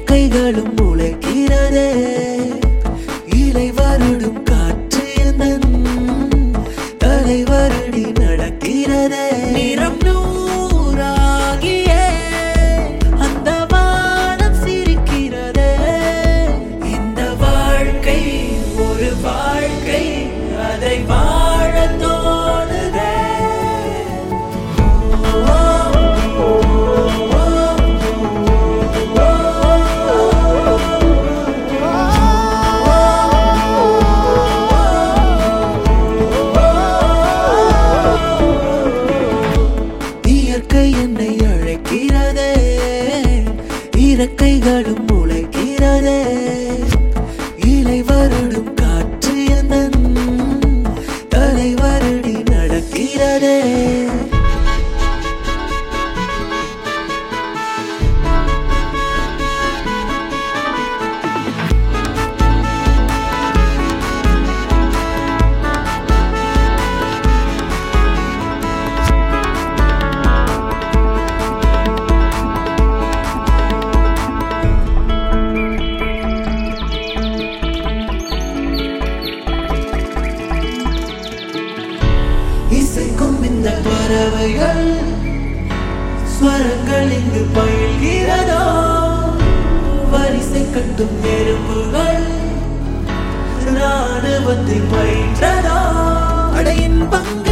இறக்கைகளும் முளைக்கிறதே இலை வருடும் காற்று எந்தன் தலை வருடி நடக்கிறதே நிறம் நூறாகியே அந்த வானம் சிரிக்கிறதே இந்த வாழ்க்கை ஒரு வாழ்க்கை அதை வாழ தோணுதே இயற்கை என்னை அழைக்கிறதே இறக்கைகளும் முளைக்கிறதே இலை வருடும் காற்று எந்தன் தலை வருடி நடக்கிறதே இசைக்கும் இந்த பறவைகள் ஸ்வரங்கள் இங்கு பயில்கிறதோ வரிசை கட்டும் நெருப்புகள் ராணுவத்தில் பயின்றதோ அடையின் பங்கு